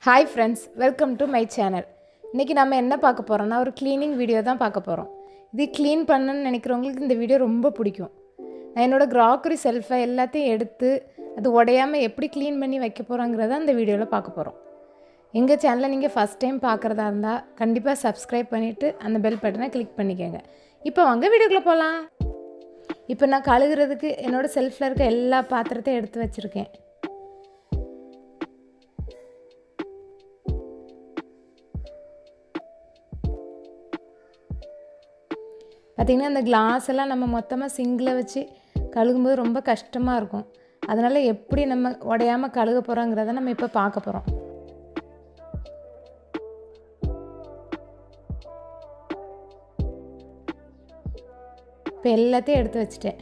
hi friends welcome to my channel இன்றைக்கி நம்ம என்ன பார்க்க போகிறோம்னா ஒரு க்ளீனிங் வீடியோ தான் பார்க்க போகிறோம் இது க்ளீன் பண்ணணும்னு நினைக்கிறவங்களுக்கு இந்த வீடியோ ரொம்ப பிடிக்கும் நான் என்னோடய க்ராக்கரி செல்ஃபை எல்லாத்தையும் எடுத்து அது உடையாமல் எப்படி க்ளீன் பண்ணி வைக்க போகிறோங்கிறத அந்த வீடியோவில் பார்க்க போகிறோம் எங்கள் சேனலை நீங்கள் ஃபஸ்ட் டைம் பார்க்குறதா இருந்தால் கண்டிப்பாக சப்ஸ்கிரைப் பண்ணிவிட்டு அந்த பெல் பட்டனை கிளிக் பண்ணிக்கோங்க இப்போ வாங்க வீடியோக்குள்ளே போகலாம் இப்போ நான் கழுகுறதுக்கு என்னோடய செல்ஃபில் இருக்க எல்லா பாத்திரத்தையும் எடுத்து வச்சுருக்கேன் பார்த்திங்கன்னா இந்த கிளாஸ் எல்லாம் நம்ம மொத்தமாக சிங்கில் வச்சு கழுகும்போது ரொம்ப கஷ்டமாக இருக்கும் அதனால் எப்படி நம்ம உடையாமல் கழுக போகிறோங்கிறத நம்ம இப்போ பார்க்க போகிறோம் இப்போ எல்லாத்தையும் எடுத்து வச்சுட்டேன்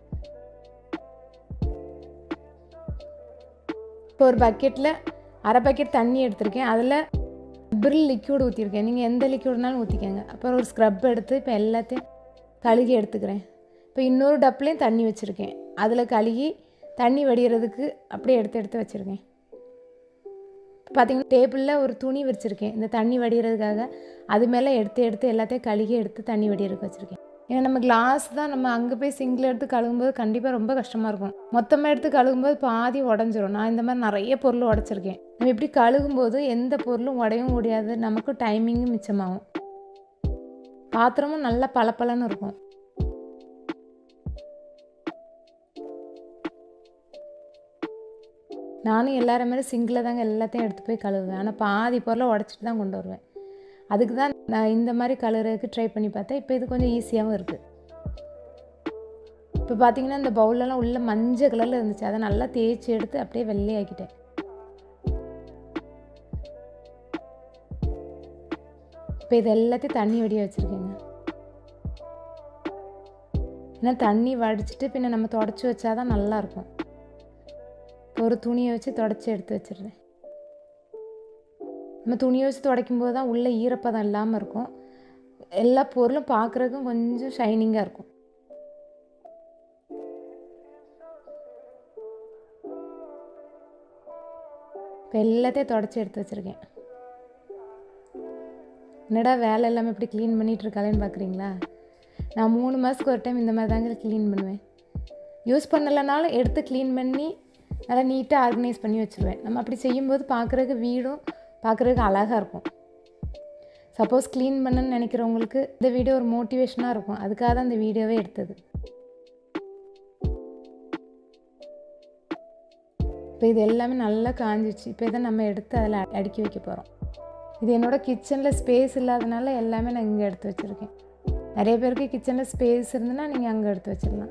இப்போ ஒரு பக்கெட்டில் அரை பக்கெட் தண்ணி எடுத்திருக்கேன் அதில் பிரில் லிக்யூட் ஊற்றிருக்கேன் நீங்கள் எந்த லிக்யூட்னாலும் ஊற்றிக்கோங்க அப்புறம் ஒரு ஸ்க்ரப் எடுத்து இப்போ எல்லாத்தையும் கழுகி எடுத்துக்கிறேன் இப்போ இன்னொரு டப்லேயும் தண்ணி வச்சுருக்கேன் அதில் கழுகி தண்ணி வடிகிறதுக்கு அப்படியே எடுத்து எடுத்து வச்சுருக்கேன் பார்த்தீங்கன்னா டேபிளில் ஒரு துணி வச்சுருக்கேன் இந்த தண்ணி வடிகிறதுக்காக அது மேலே எடுத்து எடுத்து எல்லாத்தையும் கழுகி எடுத்து தண்ணி வடிகிறதுக்கு வச்சுருக்கேன் ஏன்னா நம்ம கிளாஸ் தான் நம்ம அங்கே போய் சிங்கில் எடுத்து கழுகும்போது கண்டிப்பாக ரொம்ப கஷ்டமாக இருக்கும் மொத்தமாக எடுத்து கழுகும்போது பாதி உடஞ்சிரும் நான் இந்த மாதிரி நிறைய பொருள் உடச்சிருக்கேன் நம்ம இப்படி கழுகும்போது எந்த பொருளும் உடையவும் முடியாது நமக்கு டைமிங்கும் மிச்சமாகும் பாத்திரமும் நல்லா பளபளன்னு இருக்கும் நானும் எல்லாரும் மாதிரி சிங்கில் தாங்க எல்லாத்தையும் எடுத்து போய் கழுவுவேன் ஆனால் பாதி பொருளை உடச்சிட்டு தான் கொண்டு வருவேன் அதுக்கு தான் நான் இந்த மாதிரி கழுவுறதுக்கு ட்ரை பண்ணி பார்த்தேன் இப்போ இது கொஞ்சம் ஈஸியாகவும் இருக்குது இப்போ பார்த்தீங்கன்னா இந்த பவுலெல்லாம் உள்ள மஞ்சள் கலரில் இருந்துச்சு அதை நல்லா தேய்ச்சி எடுத்து அப்படியே வெள்ளையாக்கிட்டேன் இப்போ இது எல்லாத்தையும் தண்ணி வடிய வச்சுருக்கேங்க ஏன்னா தண்ணி வடிச்சிட்டு பின்ன நம்ம தொடச்சி வச்சாதான் நல்லாயிருக்கும் ஒரு துணியை வச்சு தொடச்சி எடுத்து வச்சிடுறேன் நம்ம துணியை வச்சு துடைக்கும் போது தான் உள்ளே ஈரப்பதம் இல்லாமல் இருக்கும் எல்லா பொருளும் பார்க்குறதுக்கும் கொஞ்சம் ஷைனிங்காக இருக்கும் இப்போ எல்லாத்தையும் தொடச்சி எடுத்து வச்சுருக்கேன் என்னடா வேலை எல்லாமே இப்படி க்ளீன் பண்ணிகிட்டு இருக்காளேன்னு பார்க்குறீங்களா நான் மூணு மாதத்துக்கு ஒரு டைம் இந்த மாதிரி தாங்க க்ளீன் பண்ணுவேன் யூஸ் பண்ணலைனாலும் எடுத்து க்ளீன் பண்ணி நல்லா நீட்டாக ஆர்கனைஸ் பண்ணி வச்சுருவேன் நம்ம அப்படி செய்யும்போது பார்க்குறதுக்கு வீடும் பார்க்குறதுக்கு அழகாக இருக்கும் சப்போஸ் க்ளீன் பண்ணணும்னு நினைக்கிறவங்களுக்கு இந்த வீடியோ ஒரு மோட்டிவேஷனாக இருக்கும் அதுக்காக தான் இந்த வீடியோவே எடுத்தது இப்போ இது எல்லாமே நல்லா காஞ்சிச்சு இப்போ இதை நம்ம எடுத்து அதில் அடுக்கி வைக்க போகிறோம் இது என்னோடய கிச்சனில் ஸ்பேஸ் இல்லாதனால எல்லாமே நான் இங்கே எடுத்து வச்சுருக்கேன் நிறைய பேருக்கு கிச்சனில் ஸ்பேஸ் இருந்துன்னா நீங்கள் அங்கே எடுத்து வச்சிடலாம்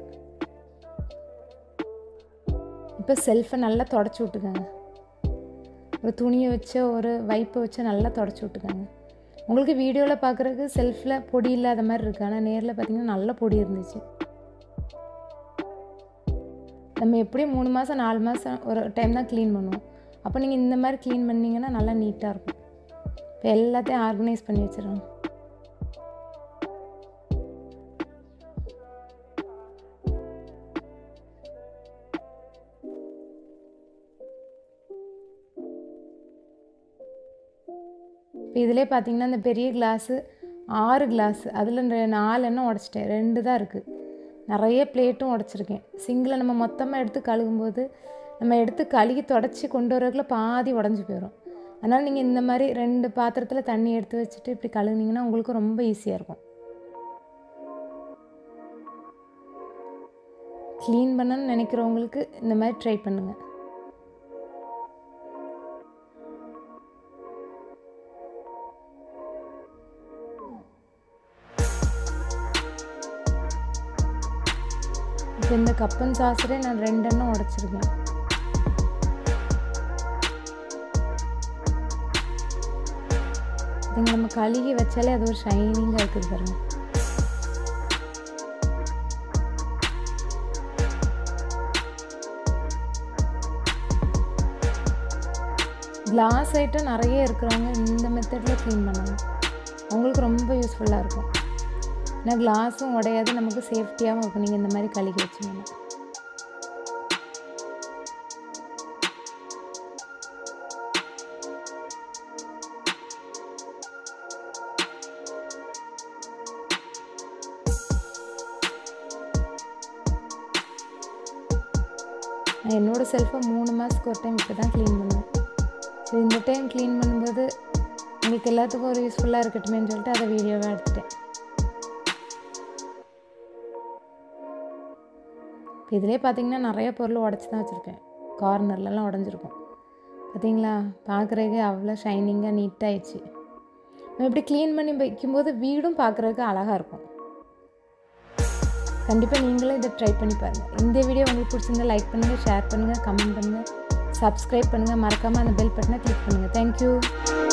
இப்போ செல்ஃபை நல்லா தொடச்சி விட்டுக்கோங்க ஒரு துணியை வச்சு ஒரு வைப்பை வச்சு நல்லா தொடச்சி விட்டுக்கோங்க உங்களுக்கு வீடியோவில் பார்க்குறதுக்கு செல்ஃபில் பொடி இல்லாத மாதிரி இருக்குது ஆனால் நேரில் பார்த்தீங்கன்னா நல்ல பொடி இருந்துச்சு நம்ம எப்படியும் மூணு மாதம் நாலு மாதம் ஒரு டைம் தான் க்ளீன் பண்ணுவோம் அப்போ நீங்கள் இந்த மாதிரி க்ளீன் பண்ணிங்கன்னா நல்லா நீட்டாக இருக்கும் இப்போ எல்லாத்தையும் ஆர்கனைஸ் பண்ணி வச்சிடலாம் இப்போ இதிலே பார்த்தீங்கன்னா இந்த பெரிய கிளாஸு ஆறு கிளாஸு அதில் நாலு எண்ணம் உடச்சிட்டேன் ரெண்டு தான் இருக்குது நிறைய பிளேட்டும் உடச்சிருக்கேன் சிங்கில் நம்ம மொத்தமாக எடுத்து கழுகும்போது நம்ம எடுத்து கழுகி தொடச்சி கொண்டு வரக்குள்ள பாதி உடஞ்சி போயிடும் அதனால் நீங்கள் இந்த மாதிரி ரெண்டு பாத்திரத்தில் தண்ணி எடுத்து வச்சுட்டு இப்படி கழுகுனீங்கன்னா உங்களுக்கு ரொம்ப ஈஸியாக இருக்கும் க்ளீன் பண்ணணும்னு நினைக்கிறவங்களுக்கு இந்த மாதிரி ட்ரை பண்ணுங்கள் இப்போ இந்த கப்பன் சாசரே நான் ரெண்டெண்ணம் உடச்சிருக்கேன் இதுங்க நம்ம கழுகி வச்சாலே அது ஒரு ஷைனிங்காக இருக்குது பாருங்க கிளாஸ் ஐட்டம் நிறைய இருக்கிறவங்க இந்த மெத்தடில் க்ளீன் பண்ணணும் அவங்களுக்கு ரொம்ப யூஸ்ஃபுல்லாக இருக்கும் ஏன்னா கிளாஸும் உடையாது நமக்கு சேஃப்டியாகவும் இருக்கும் நீங்கள் இந்த மாதிரி கழுகி வச்சிங்கன்னா நான் என்னோடய செல்ஃபை மூணு மாதத்துக்கு ஒரு டைம் இப்போ தான் க்ளீன் பண்ணுவேன் சரி இந்த டைம் க்ளீன் பண்ணும்போது உங்களுக்கு எல்லாத்துக்கும் ஒரு யூஸ்ஃபுல்லாக இருக்கட்டுமேன்னு சொல்லிட்டு அதை வீடியோவாக எடுத்துட்டேன் இப்போ இதிலே பார்த்தீங்கன்னா நிறைய பொருள் உடச்சி தான் வச்சுருக்கேன் கார்னர்லலாம் உடஞ்சிருக்கும் பார்த்தீங்களா பார்க்குறதுக்கு அவ்வளோ ஷைனிங்காக நீட்டாகிடுச்சு நம்ம இப்படி க்ளீன் பண்ணி வைக்கும்போது வீடும் பார்க்குறதுக்கு அழகாக இருக்கும் கண்டிப்பாக நீங்களும் இதை ட்ரை பண்ணி பாருங்கள் இந்த வீடியோ உங்களுக்கு பிடிச்சிருந்தா லைக் பண்ணுங்கள் ஷேர் பண்ணுங்கள் கமெண்ட் பண்ணுங்கள் சப்ஸ்கிரைப் பண்ணுங்கள் மறக்காமல் அந்த பெல் பட்டனை கிளிக் பண்ணுங்கள் தேங்க்யூ